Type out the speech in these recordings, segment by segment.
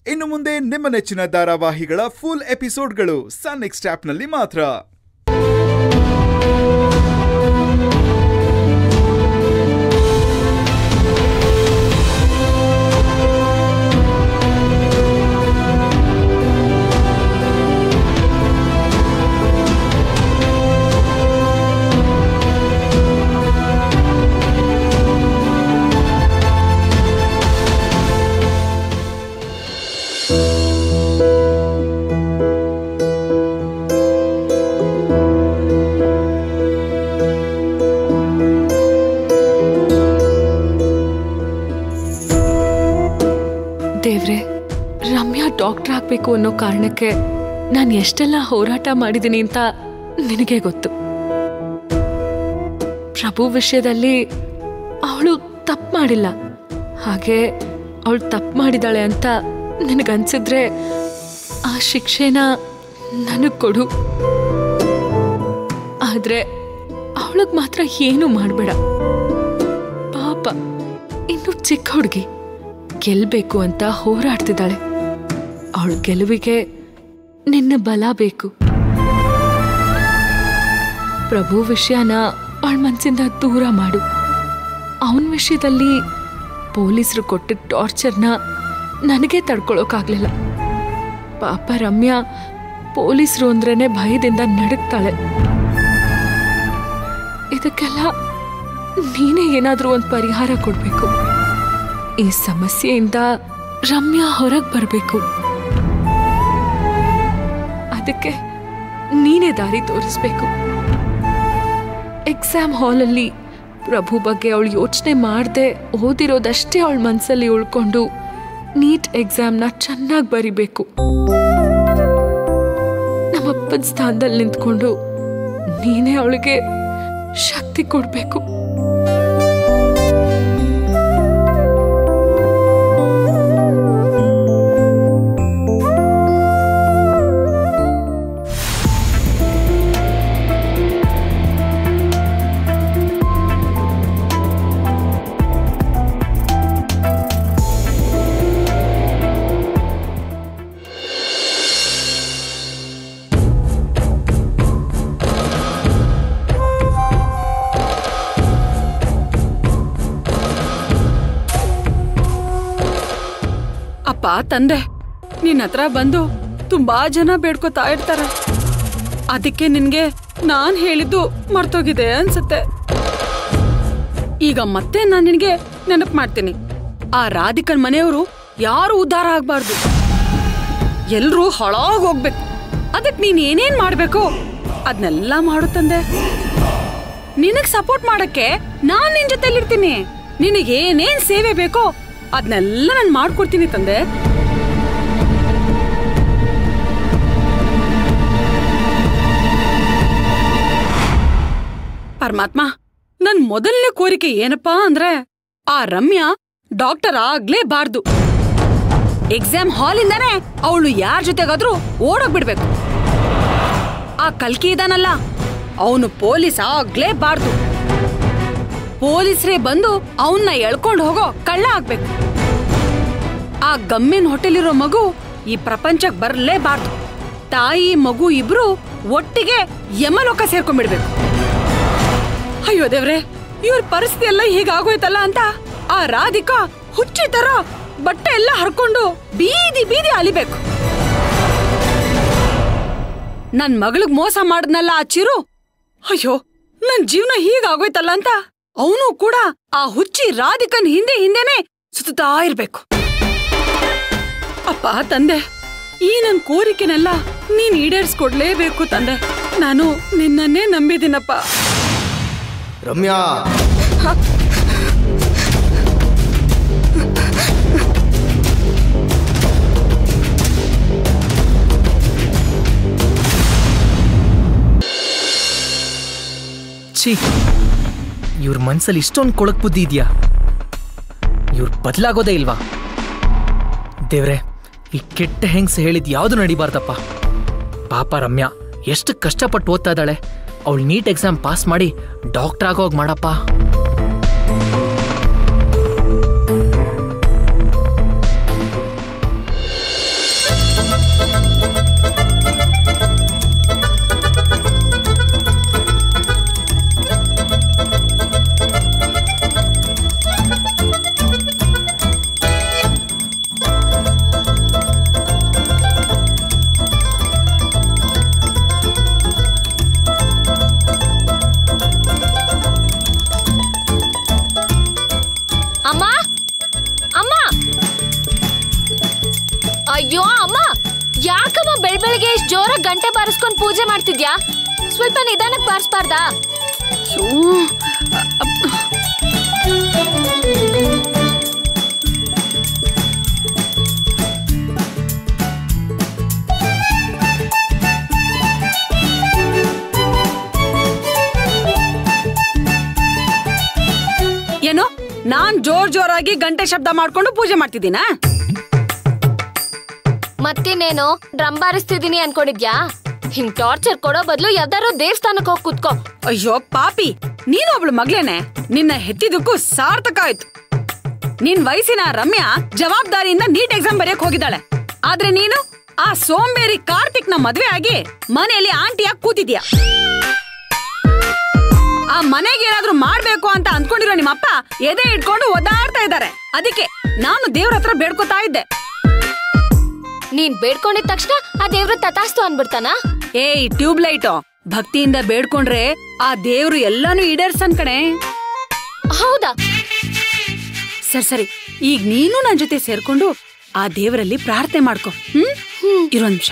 ಇನ್ನು ಮುಂದೆ ನಿಮ್ಮ ನೆಚ್ಚಿನ ಧಾರಾವಾಹಿಗಳ ಫುಲ್ ಎಪಿಸೋಡ್ಗಳು ಸನ್ ನೆಕ್ಸ್ಟ್ ಆಪ್ನಲ್ಲಿ ಮಾತ್ರ ದೇವ್ರೆ ರಮ್ಯಾ ಡಾಕ್ಟರ್ ಆಗ್ಬೇಕು ಅನ್ನೋ ಕಾರಣಕ್ಕೆ ನಾನು ಎಷ್ಟೆಲ್ಲ ಹೋರಾಟ ಮಾಡಿದ್ದೀನಿ ಅಂತ ನಿನಗೆ ಗೊತ್ತು ಪ್ರಭು ವಿಷಯದಲ್ಲಿ ಅವಳು ತಪ್ಪು ಮಾಡಿಲ್ಲ ಹಾಗೆ ಅವಳು ತಪ್ಪು ಮಾಡಿದಾಳೆ ಅಂತ ನಿನಗನ್ಸಿದ್ರೆ ಆ ಶಿಕ್ಷೆನ ನನಗೆ ಕೊಡು ಆದ್ರೆ ಅವಳಿಗೆ ಮಾತ್ರ ಏನು ಮಾಡಬೇಡ ಪಾಪ ಇನ್ನು ಚಿಕ್ಕ ಹುಡುಗಿ ಗೆಲ್ಬೇಕು ಅಂತ ಹೋರಾಡ್ತಿದ್ದಾಳೆ ಅವಳ ಗೆಲುವಿಗೆ ನಿನ್ನ ಬಲ ಬೇಕು ಪ್ರಭು ವಿಷಯನ ಅವಳ ಮನಸ್ಸಿಂದ ದೂರ ಮಾಡು ಅವನ ವಿಷಯದಲ್ಲಿ ಪೊಲೀಸರು ಕೊಟ್ಟ ಟಾರ್ಚರ್ನ ನನಗೆ ತಡ್ಕೊಳಕ್ಕಾಗ್ಲಿಲ್ಲ ಪಾಪ ರಮ್ಯಾ ಪೊಲೀಸರು ಅಂದ್ರೇನೆ ಭಯದಿಂದ ನಡುಕ್ತಾಳೆ ಇದಕ್ಕೆಲ್ಲ ನೀನೇ ಏನಾದ್ರೂ ಒಂದು ಪರಿಹಾರ ಕೊಡ್ಬೇಕು ಈ ಸಮಸ್ಯೆಯಿಂದ ರಮ್ಯಾ ಹೊರಗೆ ಬರಬೇಕು ಅದಕ್ಕೆ ನೀನೇ ದಾರಿ ತೋರಿಸ್ಬೇಕು ಎಕ್ಸಾಮ್ ಹಾಲಲ್ಲಿ ಪ್ರಭು ಬಗ್ಗೆ ಅವಳು ಯೋಚನೆ ಮಾಡದೆ ಓದಿರೋದಷ್ಟೇ ಅವಳ ಮನಸ್ಸಲ್ಲಿ ಉಳ್ಕೊಂಡು ನೀಟ್ ಎಕ್ಸಾಮ್ನ ಚೆನ್ನಾಗಿ ಬರಿಬೇಕು ನಮ್ಮಪ್ಪನ ಸ್ಥಾನದಲ್ಲಿ ನಿಂತ್ಕೊಂಡು ನೀನೇ ಅವಳಿಗೆ ಶಕ್ತಿ ಕೊಡಬೇಕು ಅಪ್ಪ ತಂದೆ ನಿನ್ನ ಹತ್ರ ಬಂದು ತುಂಬಾ ಜನ ಬೇಡ್ಕೋತಾ ಇರ್ತಾರೆ ಅದಕ್ಕೆ ನಿನ್ಗೆ ನಾನ್ ಹೇಳಿದ್ದು ಮರ್ತೋಗಿದೆ ಅನ್ಸುತ್ತೆ ಈಗ ಮತ್ತೆ ನಾನ್ ನಿನ್ಗೆ ನೆನಪು ಮಾಡ್ತೀನಿ ಆ ರಾಧಿಕನ್ ಮನೆಯವರು ಯಾರು ಉದ್ಧಾರ ಆಗ್ಬಾರ್ದು ಎಲ್ರೂ ಹಾಳಾಗ್ ಹೋಗ್ಬೇಕು ಅದಕ್ ನೀನ್ ಏನೇನ್ ಮಾಡ್ಬೇಕು ಅದನ್ನೆಲ್ಲ ಮಾಡು ತಂದೆ ನಿನಗ್ ಸಪೋರ್ಟ್ ಮಾಡಕ್ಕೆ ನಾನ್ ನಿನ್ ಜೊತೆಲಿರ್ತೀನಿ ನಿನಗೆ ಏನೇನ್ ಸೇವೆ ಬೇಕೋ ಅದನ್ನೆಲ್ಲ ನಾನು ಮಾಡ್ಕೊಡ್ತೀನಿ ತಂದೆ ಪರಮಾತ್ಮ ನನ್ ಮೊದಲನೇ ಕೋರಿಕೆ ಏನಪ್ಪಾ ಅಂದ್ರೆ ಆ ರಮ್ಯಾ ಡಾಕ್ಟರ್ ಆಗ್ಲೇಬಾರ್ದು ಎಕ್ಸಾಮ್ ಹಾಲಿಂದಾನೇ ಅವಳು ಯಾರ ಜೊತೆಗಾದ್ರೂ ಓಡೋಗ್ಬಿಡ್ಬೇಕು ಆ ಕಲ್ಕಿ ಇದಾನಲ್ಲ ಅವನು ಪೊಲೀಸ್ ಆಗ್ಲೇಬಾರ್ದು ಪೊಲೀಸರೇ ಬಂದು ಅವನ್ನ ಎಳ್ಕೊಂಡು ಹೋಗೋ ಕಳ್ಳ ಆಗ್ಬೇಕು ಆ ಗಮ್ಮಿನ ಹೊಟ್ಟೆಲಿರೋ ಮಗು ಈ ಪ್ರಪಂಚಕ್ ಬರ್ಲೇಬಾರ್ದು ತಾಯಿ ಮಗು ಇಬ್ರು ಒಟ್ಟಿಗೆ ಯಮಲೋಕ ಸೇರ್ಕೊಂಡ್ಬಿಡ್ಬೇಕು ಅಯ್ಯೋ ದೇವ್ರೆ ಇವ್ರ ಪರಿಸ್ಥಿತಿ ಎಲ್ಲ ಹೀಗಾಗೋಯ್ತಲ್ಲ ಅಂತ ಆ ರಾಧಿಕಾ ಹುಚ್ಚಿ ತರ ಬಟ್ಟೆ ಎಲ್ಲ ಹರ್ಕೊಂಡು ಬೀದಿ ಬೀದಿ ಅಲಿಬೇಕು ನನ್ ಮಗಳಿಗ್ ಮೋಸ ಮಾಡದ್ನಲ್ಲ ಆ ಚಿರು ಅಯ್ಯೋ ನನ್ ಜೀವನ ಹೀಗಾಗೋಯ್ತಲ್ಲ ಅಂತ ಅವನು ಕೂಡ ಆ ಹುಚ್ಚಿ ರಾಧಿಕನ್ ಹಿಂದೆ ಹಿಂದೆನೆ ಸುತ್ತಾ ಇರ್ಬೇಕು ಅಪ್ಪ ತಂದೆ ಈ ನನ್ ಕೋರಿಕೆನೆಲ್ಲ ನೀನ್ ಈಡೇರಿಸ್ಕೊಡ್ಲೇಬೇಕು ತಂದೆ ನಾನು ನಿನ್ನನ್ನೇ ನಂಬಿದ್ದೀನಪ್ಪ ರಮ್ಯಾ ಛೀ ಇವ್ರ ಮನ್ಸಲ್ಲಿ ಇಷ್ಟೊಂದು ಕೊಳಕ್ ಬುದ್ಧಿ ಇದೆಯಾ ಇವ್ರು ಬದಲಾಗೋದೇ ಇಲ್ವಾ ದೇವ್ರೆ ಈ ಕೆಟ್ಟ ಹೆಂಗ್ಸ್ ಹೇಳಿದ್ ಯಾವುದು ನಡಿಬಾರ್ದಪ್ಪ ಪಾಪ ರಮ್ಯಾ ಎಷ್ಟು ಕಷ್ಟಪಟ್ಟು ಓದ್ತಾ ಇದ್ದಾಳೆ ಅವಳು ನೀಟ್ ಎಕ್ಸಾಮ್ ಪಾಸ್ ಮಾಡಿ ಡಾಕ್ಟರ್ ಆಗೋಗ್ ಮಾಡಪ್ಪ ಅಯ್ಯೋ ಅಮ್ಮ ಯಾಕಮ್ಮ ಬೆಳ್ ಬೆಳಗ್ಗೆ ಇಷ್ಟು ಜೋರಾಗಿ ಗಂಟೆ ಬಾರಿಸ್ಕೊಂಡ್ ಪೂಜೆ ಮಾಡ್ತಿದ್ಯಾ ಸ್ವಲ್ಪ ನಿಧಾನಕ್ಕೆ ಬಾರಿಸ್ಬಾರ್ದಾ ಶೋ ಏನು ನಾನ್ ಜೋರ್ ಜೋರಾಗಿ ಗಂಟೆ ಶಬ್ದ ಮಾಡ್ಕೊಂಡು ಪೂಜೆ ಮಾಡ್ತಿದ್ದೀನಾ ಮತ್ತಿನ್ನೇನು ಡ್ರಮ್ ಬಾರಿಸ್ತಿದೀನಿ ಅನ್ಕೊಂಡಿದ್ಯಾ ಹಿಂಗ್ ಟಾರ್ಚರ್ ಕೊಡೋ ಬದಲು ಯಾವ್ದಾರೋ ದೇವಸ್ಥಾನಕ್ಕೆ ಹೋಗಿ ಕುತ್ಕೋ ಅಯ್ಯೋ ಪಾಪಿ ನೀನು ಒಬ್ಳು ಮಗ್ಲೇನೆ ನಿನ್ನ ಹೆತ್ತಿದ್ದಕ್ಕೂ ಸಾರ್ಥಕ ಆಯ್ತು ನಿನ್ ವಯಸ್ಸಿನ ರಮ್ಯಾ ಜವಾಬ್ದಾರಿಯಿಂದ ನೀಟ್ ಎಕ್ಸಾಮ್ ಬರೆಯಕ್ ಹೋಗಿದ್ದಾಳೆ ಆದ್ರೆ ನೀನು ಆ ಸೋಂಬೇರಿ ಕಾರ್ತಿಕ್ ನ ಮದ್ವೆ ಆಗಿ ಮನೆಯಲ್ಲಿ ಆಂಟಿಯಾಗಿ ಕೂತಿದ್ಯಾ ಆ ಮನೆಗೆ ಏನಾದ್ರೂ ಮಾಡ್ಬೇಕು ಅಂತ ಅನ್ಕೊಂಡಿರೋ ನಿಮ್ಮಪ್ಪ ಎದೆ ಇಟ್ಕೊಂಡು ಒದ್ದಾಡ್ತಾ ಇದ್ದಾರೆ ಅದಕ್ಕೆ ನಾನು ದೇವ್ರ ಹತ್ರ ಬೇಡ್ಕೊತಾ ಇದ್ದೆ ನೀನ್ ಬೇಡ್ಕೊಂಡಿದ ತಕ್ಷಣ ಆ ದೇವ್ರು ತಥಾಸ್ತು ಅನ್ಬಿಡ್ತಾನ ಏಯ್ ಟ್ಯೂಬ್ ಲೈಟು ಭಕ್ತಿಯಿಂದ ಬೇಡ್ಕೊಂಡ್ರೆ ಆ ದೇವ್ರು ಎಲ್ಲಾನು ಈಡೇರ್ಸನ್ ಕಣೆ ಹೌದಾ ಸರಿ ಸರಿ ಈಗ ನೀನು ನನ್ ಜೊತೆ ಸೇರ್ಕೊಂಡು ಆ ದೇವರಲ್ಲಿ ಪ್ರಾರ್ಥನೆ ಮಾಡ್ಕೊ ಹ್ಮ್ ಇರೋ ನಿಮಿಷ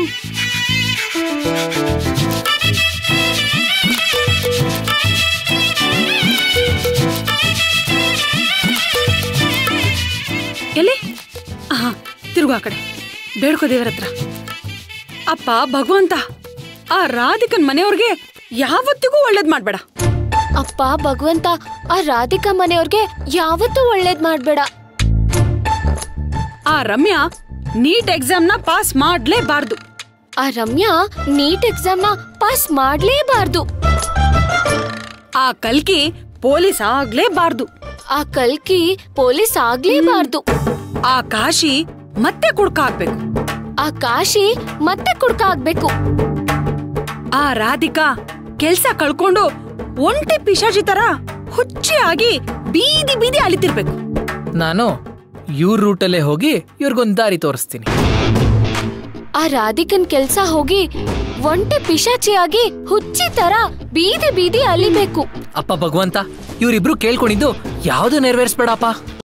ಎಲ್ಲಿ ಹಾ ತಿರುಗು ಆ ಕಡೆ ಬೇಡ್ಕೋ ದೇವರ ಹತ್ರ ಅಪ್ಪ ಭಗವಂತ ಆ ರಾಧಿಕನ್ ಮನೆಯವ್ರಿಗೆ ಯಾವತ್ತಿಗೂ ಒಳ್ಳೇದ್ ಮಾಡ್ಬೇಡ ಅಪ್ಪ ಭಗವಂತ ಆ ರಾಧಿಕಾ ಮನೆಯವ್ರಿಗೆ ಯಾವತ್ತೂ ಒಳ್ಳೇದ್ ಮಾಡ್ಬೇಡ ಆ ರಮ್ಯಾ ನೀಟ್ ಎಕ್ಸಾಮ್ ನ ಪಾಸ್ ಮಾಡ್ಲೇಬಾರ್ದು ಆ ರಮ್ಯಾ ನೀಟ್ ಎಕ್ಸಾಮ್ ನ ಪಾಸ್ ಮಾಡ್ಲೇಬಾರ್ದು ಆ ಕಲ್ಕಿ ಪೊಲೀಸ್ ಆಗ್ಲೇಬಾರ್ದು ಆ ಕಲ್ಕಿ ಪೊಲೀಸ್ ಆಗ್ಲೇಬಾರ್ದು ಆ ಕಾಶಿ ಮತ್ತೆ ಕುಡ್ಕ ಹಾಕ್ಬೇಕು ಆ ಕಾಶಿ ಮತ್ತೆ ಕುಡ್ಕ ಆಗ್ಬೇಕು ಆ ರಾಧಿಕಾ ಕೆಲ್ಸ ಕಳ್ಕೊಂಡು ಒಂಟಿ ಪಿಶಾಚಿ ತರ ಹುಚ್ಚಿ ಆಗಿ ಬೀದಿ ಬೀದಿ ಅಲಿತಿರ್ಬೇಕು ನಾನು ಇವ್ರ ರೂಟಲ್ಲೇ ಹೋಗಿ ಇವ್ರಿಗೊಂದು ದಾರಿ ತೋರಿಸ್ತೀನಿ ಆ ರಾಧಿಕನ್ ಕೆಲ್ಸ ಹೋಗಿ ಒಂಟೆ ಪಿಶಾಚಿಯಾಗಿ ಹುಚ್ಚಿ ತರ ಬೀದಿ ಬೀದಿ ಅಲಿಬೇಕು ಅಪ್ಪ ಭಗವಂತ ಇವ್ರಿಬ್ರು ಕೇಳ್ಕೊಂಡಿದ್ದು ಯಾವ್ದು ನೆರವೇರಿಸ್ಬೇಡಪ್ಪ